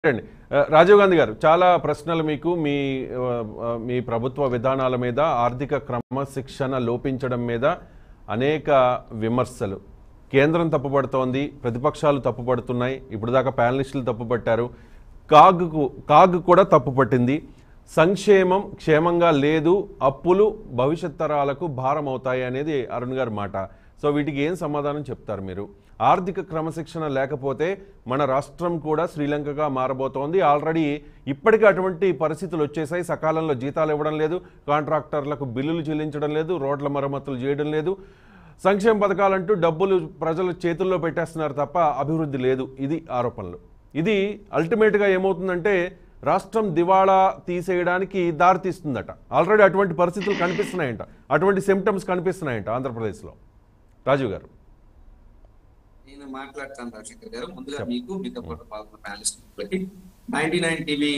అండి ఆ, రాజీవ్ గాంధీ గారు చాలా ప్రశ్నలు మీకు మీ ఆ, ఆ, మీ ప్రభుత్వ విధానాల మీద ఆర్థిక క్రమశిక్షణ లోపించడం మీద అనేక విమర్శలు కేంద్రం తప్పుపడుతోంది ప్రతిపక్షాలు తప్పుపడుతున్నాయి ఇప్పుడు దాకా ప్యానలిస్టులు తప్పుపట్టారు కాగ్కు కాగ్ కూడా తప్పుపట్టింది సంక్షేమం క్షేమంగా లేదు అప్పులు భవిష్యత్ తరాలకు భారం అవుతాయి అనేది అరుణ్ గారి మాట సో వీటికి ఏం సమాధానం చెప్తారు మీరు ఆర్థిక క్రమశిక్షణ లేకపోతే మన రాష్ట్రం కూడా శ్రీలంకగా మారబోతోంది ఆల్రెడీ ఇప్పటికీ అటువంటి పరిస్థితులు వచ్చేసాయి సకాలంలో జీతాలు ఇవ్వడం లేదు కాంట్రాక్టర్లకు బిల్లులు చెల్లించడం లేదు రోడ్ల మరమ్మతులు చేయడం లేదు సంక్షేమ పథకాలంటూ డబ్బులు ప్రజల చేతుల్లో పెట్టేస్తున్నారు తప్ప అభివృద్ధి లేదు ఇది ఆరోపణలు ఇది అల్టిమేట్గా ఏమవుతుందంటే రాష్ట్రం దివాళా తీసేయడానికి దారితీస్తుందట ఆల్రెడీ అటువంటి పరిస్థితులు కనిపిస్తున్నాయంట అటువంటి సిమ్టమ్స్ కనిపిస్తున్నాయంట ఆంధ్రప్రదేశ్లో రాజీవ్ గారు నేను మాట్లాడతాను రాజశేఖర్ గారు ముందుగా మీకు మీతో పాటు పాల్గొన్న ప్యానలిస్టులకి ninety nine TV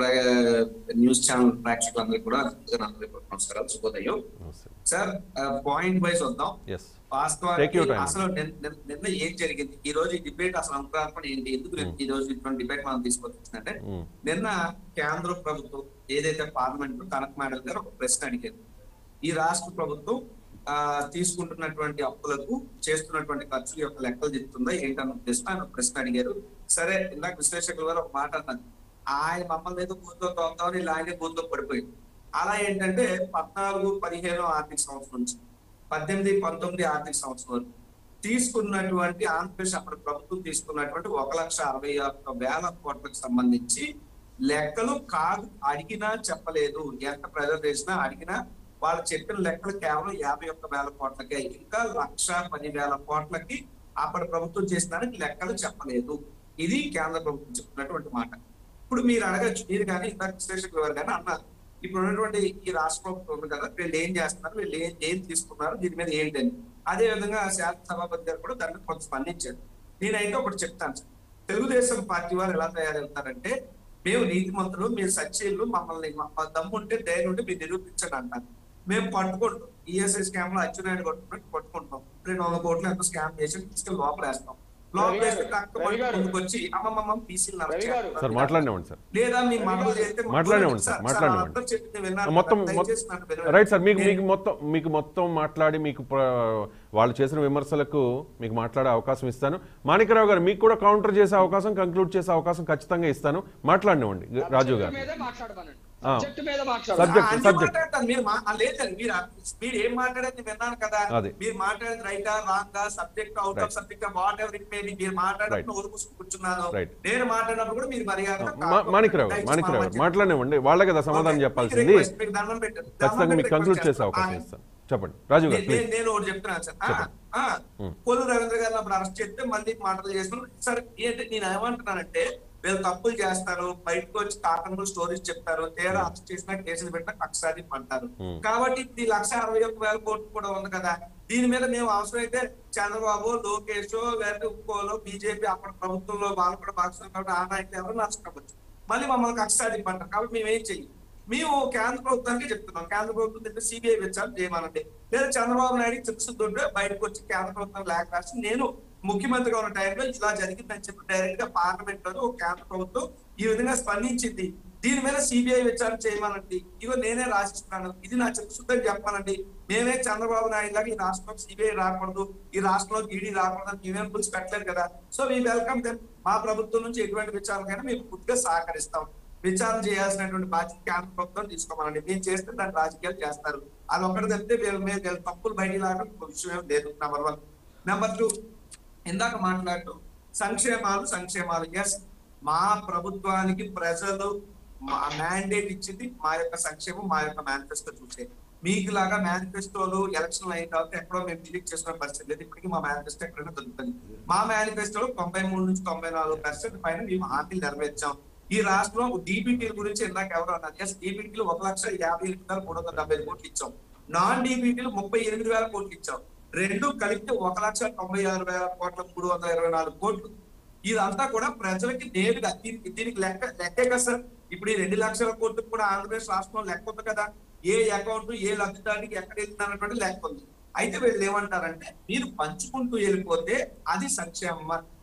news channel ప్రేక్షకులందరికీ కూడా ముందుగా నా హృదయపూర్వక నమస్కారాలు శుభోదయం సార్ పాయింట్ వైజ్ వద్దాం ఎస్ Take వాస్తవానికి your time. అసలు నిన్న- నిన్న- నిన్న ఏం జరిగింది ఈ రోజు ఈ డిబేట్ అసలు అంకురార్పణ ఏంటి ఎందుకు ఈ రోజు ఇటువంటి డిబేట్ మనం తీసుకొచ్చిందంటే నిన్న కేంద్ర ప్రభుత్వం ఏదైతే పార్లమెంట్ కనక్ మేడల్ గారు ఒక ప్రశ్న అడిగారు ఈ రాష్ట్ర ప్రభుత్వం ఆ తీసుకుంటున్నటువంటి అప్పులకు చేస్తున్నటువంటి ఖర్చుల యొక్క లెక్కలు చెప్తుందా ఏంటన్న ప్రశ్న ఆయన ఒక ప్రశ్న అడిగారు సరే ఇందాక విశ్లేషకుల గారు ఒక మాట అన్నారు ఆయన మమ్మల్ని ఏదో బూత్లో తోద్దామని ఇలా ఆయనే బూత్లో పడిపోయింది అలా ఏంటంటే పద్నాలుగు పదిహేను ఆర్థిక సంవత్సరం నుంచి పద్దెనిమిది పంతొమ్మిది ఆర్థిక సంవత్సరం వరకు తీసుకున్నటువంటి ఆంధ్రప్రదేశ్ అప్పుడు ప్రభుత్వం తీసుకున్నటువంటి ఒక లక్ష అరవై ఒక్క వేల కోట్లకు సంబంధించి లెక్కలు కాదు అడిగినా చెప్పలేదు ఎంత ప్రజలు చేసినా అడిగినా వాళ్ళు చెప్పిన లెక్కలు కేవలం యాభై ఒక్క వేల కోట్లకే ఇంకా లక్ష పది వేల కోట్లకి అప్పటి ప్రభుత్వం చేసినానికి లెక్కలు చెప్పలేదు ఇది కేంద్ర ప్రభుత్వం చెప్తున్నటువంటి మాట ఇప్పుడు మీరు అడగచ్చు మీరు కానీ ఇందాక విశ్లేషకులు గారు కానీ అన్నారు ఇప్పుడు ఉన్నటువంటి ఈ రాష్ట్ర ప్రభుత్వం ఉంది కదా వీళ్ళు ఏం చేస్తున్నారు వీళ్ళు ఏం ఏం తీసుకున్నారు దీని మీద ఏంటని అదే విధంగా శాసన సభాపతి గారు కూడా దాని మీద కొంత స్పందించారు నేనైతే ఒకటి చెప్తాను సార్ తెలుగుదేశం పార్టీ వారు ఎలా తయారవుతారంటే మేము నీతిమంతులు మీరు సత్యలు మమ్మల్ని మా దమ్ము ఉంటే ధైర్యం ఉంటే మీరు నిరూపించండి అంటారు మేము పట్టుకుంటాం ఈఎస్ఐ స్కామ్ లో అచ్చునాయుడు కొట్టుకుంటే పట్టుకుంటాం రెండు వందల కోట్లు ఎంత స్కామ్ చేసి తీసుకెళ్ళి లోపలేస్తాం లోపలేస్తే టక్క రవి గారు. ముందుకు వచ్చి అమ్మమ్మ పీసీలు రవి గారు. సార్ మాట్లాడినామండి సార్ లేదా మీ మనలో చేస్తే మాట్లాడినామండి సార్, మాట్లాడినామండి. అందరూ చెప్పింది విన్నారు మొత్తం కదా, మొత్తం- దయచేసి నన్ను వినండి. రైట్ సార్ మీకు నేను- మీకు మొత్తం మీకు మొత్తం మాట్లాడి మీకు ప్ర- వాళ్ళు చేసిన విమర్శలకు మీకు మాట్లాడే అవకాశం ఇస్తాను మాణికరావు గారు మీకు కూడా కౌంటర్ చేసే అవకాశం కంక్లూడ్ చేసే అవకాశం ఖచ్చితంగా ఇస్తాను మాట్లాడినివ్వండి రాజు గారు సబ్జెక్ట్ మీదే మాట్లాడమనండి ఆ. సబ్జెక్ట్ మీద ఆ, మాట్లాడాలి Subject, అన్ని subject. మాట్లాడతాను. మీరు మా- ఆ, లేదండి మీరు ఆ- మీరు ఏం మాట్లాడేది నేను విన్నాను కదా అది. మీరు మాట్లాడేది రైటా రాంగా subject out of Right. Subject whatever it may be మీరు మాట్లాడినప్పుడు ఊరు మూసుకు కూర్చున్నాను Right. నేను మాట్లాడినప్పుడు కూడా మీరు మర్యాదగా మా- కాదు. మాణిక్రావు గారు దయచేసి మాణిక్రావు గారు మా మధ్య- మాట్లాడినివ్వండి వాళ్ళే కదా సమాధానం ఓకే. చెప్పాల్సింది మీకు request, మీకు దండం పెట్టండి. దండం ఖచ్చితంగా పెట్టి మీకు కంక్లూడ్ request చేసే అవకాశం చేస్తాను. ఇస్తాను చెప్పండి రాజు గారు నేను- ప్లీజ్ నేను- నేను ఒకటి చెప్తున్నాను సార్ ఆ, చెప్పండి. ఆ, ఉం. కొల్లు రవీంద్ర గారిని అప్పుడు అరెస్ట్ చేస్తే మళ్ళీ మాటలు చేస్తున్నాను సార్ ఏంటి నేను ఏమంటున్నానంటే వీళ్ళు తప్పులు చేస్తారు బయటకు వచ్చి కాకుండా స్టోరీస్ చెప్తారు తేడా అరెస్ట్ చేసినా కేసులు పెట్టినా కక్షాది పడతారు ఉం. కాబట్టి ఇప్పుడు ఈ లక్ష అరవై ఒక్క వేల కోట్లు కూడా ఉంది కదా దీని మీద మేము అవసరమైతే చంద్రబాబు లోకేష్ లేకపోతే ఇంకోలో బీజేపీ అప్పటి ప్రభుత్వంలో వాళ్ళు కూడా భాగస్వామి కాబట్టి ఆ నాయకులు ఎవరు నష్టపోవచ్చు మళ్ళీ మమ్మల్ని కక్షాది పడ్డారు కాబట్టి మేము ఏం చెయ్యం మేము కేంద్ర ప్రభుత్వానికి చెప్తున్నాం కేంద్ర ప్రభుత్వం దగ్గర సిబిఐ విచారణ చేయమనండి లేదా చంద్రబాబు నాయుడు చిత్తశుద్ధుంటే బయటకు వచ్చి కేంద్ర ప్రభుత్వం లేఖ రాసి నేను ముఖ్యమంత్రిగా ఉన్న టైంలో ఇలా జరిగిందని చెప్పి డైరెక్ట్ గా పార్లమెంట్ లో ఒక కేంద్ర ప్రభుత్వం ఈ విధంగా స్పందించింది దీని మీద సిబిఐ విచారణ చేయమనండి ఇగో నేనే రాసిస్తున్నాను ఇది నా చిత్తశుద్ధి చెప్పానండి మేమే చంద్రబాబు నాయుడు లాగా ఈ రాష్ట్రంలో సిబిఐ రాకూడదు ఈ రాష్ట్రంలో ఈడీ రాకూడదు అని మేమేం రూల్స్ పెట్టలేదు కదా సో వీ వెల్కమ్ దెమ్ మా ప్రభుత్వం నుంచి ఎటువంటి విచారణకైనా మేము పూర్తిగా సహకరిస్తాం విచారణ చేయాల్సినటువంటి బాధ్యత కేంద్ర ప్రభుత్వం తీసుకోమనండి మేము చేస్తే దాన్ని రాజకీయాలు చేస్తారు అది ఒక్కటి తప్పితే వీళ్ళ మీద వీళ్ళ తప్పులు బయట లాగా విషయం ఏం లేదు నెంబర్ వన్ నెంబర్ టూ ఇందాక మాట్లాడుతూ సంక్షేమాలు సంక్షేమాలు ఎస్ మా ప్రభుత్వానికి ప్రజలు మా మ్యాండేట్ ఇచ్చింది మా యొక్క సంక్షేమం మా యొక్క మేనిఫెస్టో చూసే మీకు లాగా మేనిఫెస్టోలు ఎలక్షన్ అయిన తర్వాత ఎక్కడో మేము డిలీట్ చేసుకునే పరిస్థితి లేదు ఇప్పటికీ మా మేనిఫెస్టో ఎక్కడైనా దొరుకుతుంది మా మేనిఫెస్టోలో తొంభై మూడు నుంచి తొంభై నాలుగు పర్సెంట్ పైన మేము హామీలు నెరవేర్చాం ఈ రాష్ట్రం డిబిటీల గురించి ఇందాక ఎవరు అన్నారు ఎస్ డిబిటీలు ఒక లక్ష యాభై ఎనిమిది వేల మూడు వందల డెబ్బై ఐదు కోట్లు ఇచ్చాం నాన్ డిబిటీలు ముప్పై ఎనిమిది వేల కోట్లు ఇచ్చాం రెండు కలిపితే ఒక లక్ష తొంభై ఆరు వేల కోట్ల మూడు వందల ఇరవై నాలుగు కోట్లు ఇదంతా కూడా ప్రజలకి నేరుగా దీనికి దీనికి లెక్క లెక్కే కదా సార్ ఇప్పుడు ఈ రెండు లక్షల కోట్లకు కూడా ఆంధ్రప్రదేశ్ రాష్ట్రంలో లెక్క ఉంది కదా ఏ అకౌంట్ ఏ లబ్ధిదారునికి ఎక్కడ వెళ్తుంది అన్నటువంటి లెక్క ఉంది అయితే వీళ్ళు ఏమంటారంటే మీరు పంచుకుంటూ వెళ్ళిపోతే అది సంక్షేమం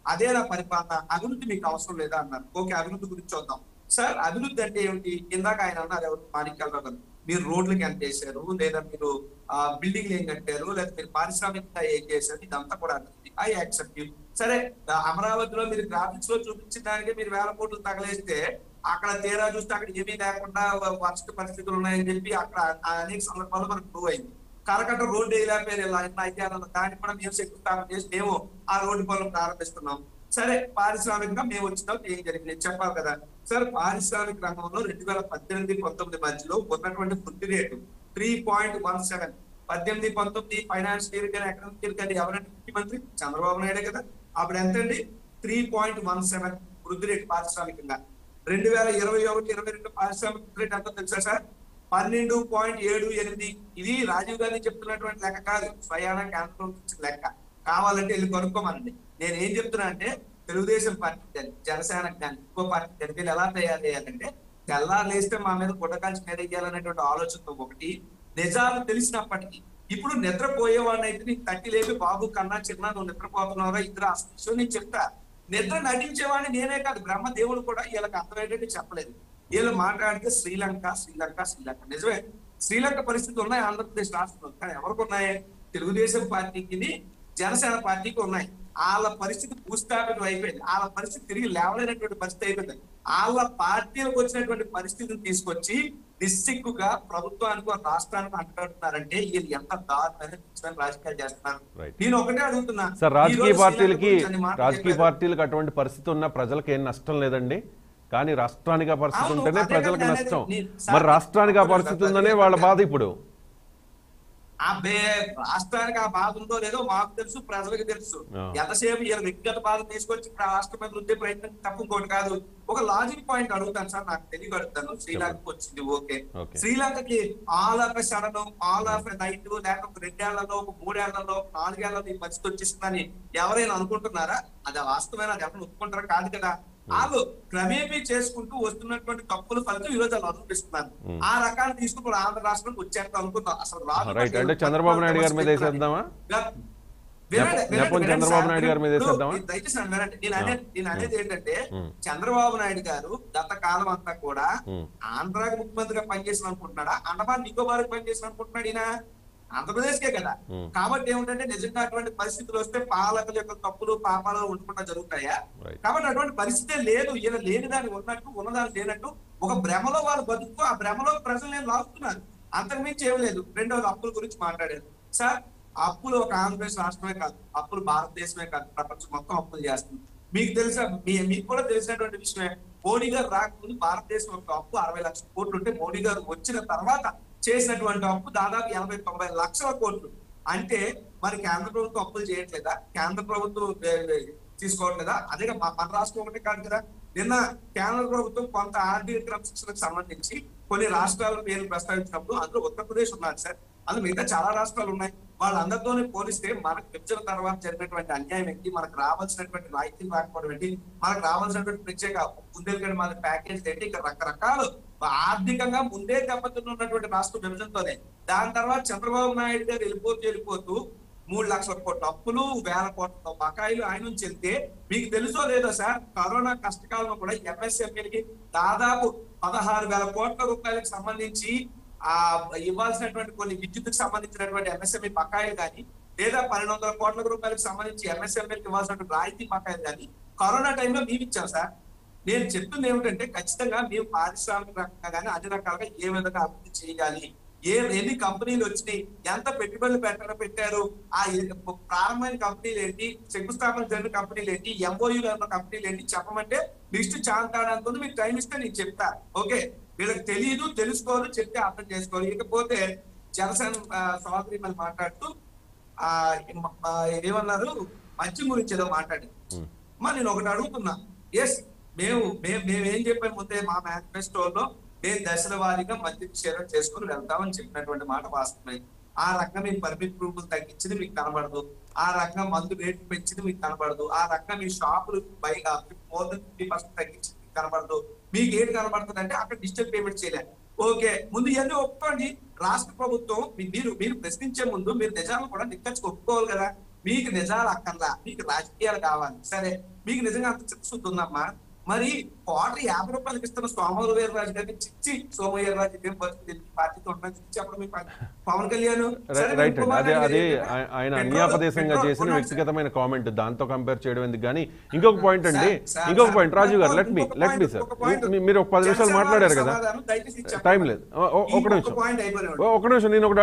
అదే నా పరిపాలన అభివృద్ధి మీకు అవసరం లేదా అన్నారు ఓకే అభివృద్ధి గురించి చూద్దాం సార్ అభివృద్ధి అంటే ఏమిటి ఇందాక ఆయన అన్నారు ఎవరు మాణిక్యాలరావు గారు మీరు రోడ్లకి ఎంత వేశారు లేదా మీరు ఆ బిల్డింగ్లు ఏం కట్టారు లేదా మీరు పారిశ్రామికంగా ఏం చేశారు ఇదంతా కూడా ఐ యాక్సెప్ట్ యూ సరే ఆ అమరావతిలో మీరు గ్రాఫిక్స్ లో చూపించిన దానికి మీరు వేల కోట్లు తగలేస్తే అక్కడ తీరా చూస్తే అక్కడ ఏమీ లేకుండా వర్ష పరిస్థితులు ఉన్నాయని చెప్పి అక్కడ ఆ అనేక సందర్భాల్లో మనకు ప్రూవ్ అయింది కరకట్ట రోడ్డు వేయలేకపోయారు ఇలా ఇట్లా అయితే అన్న దాన్ని కూడా మేము శంకుస్థాపన చేసి మేము ఆ రోడ్డు పనులు ప్రారంభిస్తున్నాం సరే పారిశ్రామికంగా మేము వచ్చినాం ఏం జరిగింది చెప్పాలి కదా సార్ పారిశ్రామిక రంగంలో రెండు వేల పద్దెనిమిది పంతొమ్మిది మధ్యలో ఉన్నటువంటి వృద్ధి rate three point one seven పద్దెనిమిది పంతొమ్మిది ఫైనాన్స్ ఇయర్ కానీ ఎకనామిక్ ఇయర్ కానీ ఎవరంటే ముఖ్యమంత్రి చంద్రబాబు నాయుడే కదా అప్పుడు ఎంతండి త్రీ పాయింట్ వన్ సెవెన్ వృద్ధి రేటు పారిశ్రామికంగా రెండు వేల ఇరవై ఒకటి ఇరవై రెండు పారిశ్రామిక వృద్ధి రేటు ఎంతో తెలుసా సార్ పన్నెండు పాయింట్ ఏడు ఎనిమిది ఇది రాజీవ్ గాంధీ చెప్తున్నటువంటి లెక్క కాదు స్వయాన కేంద్రం ఇచ్చిన లెక్క కావాలంటే వెళ్ళి కొనుక్కోమనండి నేను ఏం చెప్తున్నా అంటే తెలుగుదేశం పార్టీ కానీ జనసేనకు కానీ ఇంకో పార్టీ కానీ వీళ్ళు ఎలా తయారు చేయాలంటే తెల్లారు లేస్తే మా మీద గుడ్డకాల్చి మీద వేయాలనేటువంటి ఆలోచనతో ఒకటి నిజాలు తెలిసినప్పటికీ ఇప్పుడు నిద్రపోయేవాడిని అయితే నీకు తట్టి లేపి బాబు కన్నా చిన్న నువ్వు నిద్రపోతున్నావురా ఇద్దరు ఆ విషయం నేను చెప్తా నిద్ర నటించేవాడిని నేనే కాదు బ్రహ్మ దేవుడు కూడా వీళ్ళకి అర్థమయ్యేటట్టు చెప్పలేదు వీళ్ళు మాట్లాడితే శ్రీలంక శ్రీలంక శ్రీలంక నిజమే శ్రీలంక పరిస్థితి ఉన్నాయి ఆంధ్రప్రదేశ్ రాష్ట్రంలో కానీ ఎవరికి ఉన్నాయి తెలుగుదేశం పార్టీకి జనసేన పార్టీకి ఉన్నాయి వాళ్ళ పరిస్థితి భూస్థాపితం అయిపోయింది వాళ్ళ పరిస్థితి తిరిగి లేవలేనటువంటి పరిస్థితి అయిపోయింది వాళ్ళ పార్టీలకు వచ్చినటువంటి పరిస్థితిని తీసుకొచ్చి నిస్సిగ్గుగా ప్రభుత్వానికి రాష్ట్రానికి అంటున్నారంటే వీళ్ళు ఎంత దారుణమైన పిచ్చిమైన రాజకీయాలు చేస్తున్నారు Right. నేను ఒకటే అడుగుతున్నా సార్ ఈ రాజకీయ రోజు పార్టీలకి శ్రీలంక గురించి అన్ని మాటలు రాజకీయ చెప్పారు. పార్టీలకు అటువంటి పరిస్థితి ఉన్న ప్రజలకు ఏం నష్టం లేదండి కానీ రాష్ట్రానికి ఆ పరిస్థితి అవును, ఉంటేనే అదే ప్రజలకు కదా నష్టం నేను- మరి సార్, రాష్ట్రానికి ఆ అవును, పరిస్థితి సార్, ఉందనే అదే వాళ్ళ కదా. బాధ ఇప్పుడు అబ్బే రాష్ట్రానికి ఆ బాధ ఉందో లేదో మాకు తెలుసు ప్రజలకు తెలుసు ఆ. ఎంతసేపు ఈయన వ్యక్తిగత బాధ తీసుకొచ్చి ఇప్పుడు ఆ రాష్ట్రం మీద రుద్దే ప్రయత్నం తప్పు ఇంకోటి కాదు ఒక లాజిక్ పాయింట్ అడుగుతాను సార్ నాకు తెలియ అడుగుతాను శ్రీలంకకు వచ్చింది ఓకే ఓకే. శ్రీలంకకి all of sudden all of night లేక ఒక రెండేళ్లలో ఒక మూడేళ్లలో ఒక నాలుగేళ్లలో ఈ పరిస్థితి వచ్చేసిందని ఎవరైనా అనుకుంటున్నారా అది వాస్తవమైన అది ఎవరు ఒప్పుకుంటారా కాదు కదా వాళ్ళు క్రమేపీ చేసుకుంటూ వస్తున్నటువంటి తప్పుల ఫలితం ఈ రోజు వాళ్ళు అనుభవిస్తున్నారు Hmm. ఆ రకాన్ని తీసుకుని ఆంధ్ర రాష్ట్రం వచ్చేంత అనుకుందాం అసలు రాదు రైట్ అంటే చంద్రబాబు నాయుడు గారి మీద వేసేద్దామా వినండి, వినండి, నెపం వినండి చంద్రబాబు సార్. నాయుడు గారి మీద ఇప్పుడు వేసేద్దామా? మీరు దయచేసి నన్ను వినండి. నేను అనేది నేను అనేది ఏంటంటే ఉమ్. చంద్రబాబు నాయుడు గారు గత కాలం అంతా కూడా ఉమ్. ఆంధ్రాకి ముఖ్యమంత్రిగా పనిచేసిన అనుకుంటున్నాడా అండమాన్ నికోబార్ పనిచేసిన అనుకుంటున్నాడు ఈయన ఆంధ్రప్రదేశ్ కే కదా ఉమ్. కాబట్టి ఏమిటంటే నిజంగా అటువంటి పరిస్థితులు వస్తే పాలకుల యొక్క తప్పులు పాపాలు ఉండకుండా జరుగుతాయా Right. కాబట్టి అటువంటి పరిస్థితే లేదు ఈయన లేని దాన్ని ఉన్నట్టు ఉన్నదాన్ని లేనట్టు ఒక భ్రమలో వాళ్ళు బతుకు ఆ భ్రమలో ప్రజలు నేను లాగుతున్నారు అంతకుమించి ఏం లేదు రెండవది అప్పుల గురించి మాట్లాడారు సార్ అప్పులు ఒక ఆంధ్రప్రదేశ్ రాష్ట్రమే కాదు అప్పులు భారతదేశమే కాదు ప్రపంచం మొత్తం అప్పులు చేస్తుంది మీకు తెలుసా మీ మీకు కూడా తెలిసినటువంటి విషయమే మోడీ గారు రాకముందు భారతదేశం యొక్క అప్పు అరవై లక్షల కోట్లు ఉంటే మోడీ గారు వచ్చిన తర్వాత చేసినటువంటి అప్పు దాదాపు ఎనభై తొంభై లక్షల కోట్లు అంటే మరి కేంద్ర ప్రభుత్వం అప్పులు చేయట్లేదా కేంద్ర ప్రభుత్వం ఏ, ఏ, తీసుకోవట్లేదా అదే కదా మన మన రాష్ట్రం ఒకటే కాదు కదా నిన్న కేంద్ర ప్రభుత్వం కొంత ఆర్థిక క్రమశిక్షణకు సంబంధించి కొన్ని రాష్ట్రాల పేరు ప్రస్తావించినప్పుడు అందులో ఉత్తరప్రదేశ్ ఉన్నారు సార్ అందులో మిగతా చాలా రాష్ట్రాలు ఉన్నాయి వాళ్ళందరితోనే పోలిస్తే మనకు విభజన తర్వాత జరిగినటువంటి అన్యాయం ఏంటి మనకు రావాల్సినటువంటి రాయితీలు రాకపోవడం ఏంటి మనకు రావాల్సినటువంటి ప్రత్యేక ముందేళ్ళకి మన ప్యాకేజ్ ఏంటి ఇంకా రకరకాలు ఆర్థికంగా ముందే దెబ్బతిన్నటువంటి రాష్ట్ర విభజనతోనే దాని తర్వాత చంద్రబాబు నాయుడు గారు వెళ్ళిపోతూ వెళ్ళిపోతూ మూడు లక్షల కోట్ల అప్పులు వేల కోట్ల బకాయిలు ఆయన నుంచి వెళ్తే మీకు తెలుసో లేదో సార్ కరోనా కష్టకాలంలో కూడా ఎంఎస్ఎంఈలకి దాదాపు పదహారు వేల కోట్ల రూపాయలకు సంబంధించి ఆ ఇవ్వాల్సినటువంటి కొన్ని విద్యుత్కు సంబంధించినటువంటి ఎంఎస్ఎంఈ బకాయిలు కానీ లేదా పన్నెండు వందల కోట్ల రూపాయలకు సంబంధించి ఎంఎస్ఎంఈకి ఇవ్వాల్సినటువంటి రాయితీ బకాయిలు కానీ కరోనా టైంలో మేము ఇచ్చాం సార్ నేను చెప్తుంది ఏమిటంటే ఖచ్చితంగా మేము పారిశ్రామిక రకంగా కానీ అన్ని రకాలుగా ఏ విధంగా అభివృద్ధి చేయాలి ఏ ఎన్ని కంపెనీలు వచ్చినాయి ఎంత పెట్టుబడులు పెట్టడం పెట్టారు ఆ ఎ- ప్రారంభమైన కంపెనీలు ఏంటి శంకుస్థాపన జరిగిన కంపెనీలు ఏంటి ఎంఓయూ ఉన్న కంపెనీలు ఏంటి చెప్పమంటే లిస్ట్ చాంతాడంతో మీకు టైం ఇస్తే నేను చెప్తా ఓకే వీళ్ళకి తెలియదు తెలుసుకోరు చెప్తే అర్థం చేసుకోరు ఇకపోతే జనసేన ఆ, సోదరి మళ్ళీ మాట్లాడుతూ ఆ మ- ఆ, ఏమన్నారు మద్యం గురించి ఏదో మాట్లాడి ఉమ్. మరి నేను ఒకటి అడుగుతున్నా ఎస్ మేము మేము మేము ఏం చెప్పాము ముందే మా మేనిఫెస్టోలో మేము దశల వారీగా మద్య నిషేధం చేసుకుని వెళ్తామని చెప్పినటువంటి మాట వాస్తవమే ఆ రకంగా మీ పర్మిట్ ప్రూఫ్లు తగ్గించింది మీకు కనబడదు ఆ రకంగా మందు రేట్లు పెంచింది మీకు కనబడదు ఆ రకంగా మీ షాపులు by more than fifty percent తగ్గించింది మీకు కనబడదు మీకు ఏంటి కనబడుతుంది అంటే అక్కడ డిజిటల్ పేమెంట్ చేయలే ఓకే ముందు ఇవన్నీ ఒప్పుకోండి రాష్ట్ర ప్రభుత్వం మీ- మీరు మీరు ప్రశ్నించే ముందు మీరు నిజాలు కూడా నిక్కచ్చి ఒప్పుకోవాలి కదా మీకు నిజాలు అక్కర్లా మీకు రాజకీయాలు కావాలి సరే మీకు నిజంగా అంత చిత్తశుద్ధి ఉందమ్మా మరి కోట యాభై రూపాయలకి ఇస్తున్న సోమవారం వీర్రాజు గారికి చిచ్చి సోమవీర రాజు ఇదేం పరిస్థితి పార్టీతో ఉండడానికి చిచ్చి అప్పుడు మీ ప- పవన్ కళ్యాణ్ సరే, రైట్ అండి కుమార్ అదే రెడ్డి అదే గారు ఆయ- ఆయన పెట్రోల్- అన్యాపదేశంగా పెట్రోల్ చేసిన కొనాలి. వ్యక్తిగతమైన కామెంట్ దాంతో కంపేర్ చేయడం ఎందుకు కానీ ఇంకొక పాయింట్ అండి సార్, సార్, ఇంకొక sir, point Raju garu let me ఇంకొక లెట్ మీ point, సార్ ఇంకొక point. మీరు ఒక పది నిమిషాలు జనసేన మాట్లాడారు కదా సమాధానం దయచేసి చెప్పండి. టైం లేదు ఓ- ఓ- ఒక ఇంకొక నిమిషం point అయిపోయినాడు. ఓ- ఒక నిమిషం నేను ఒకటి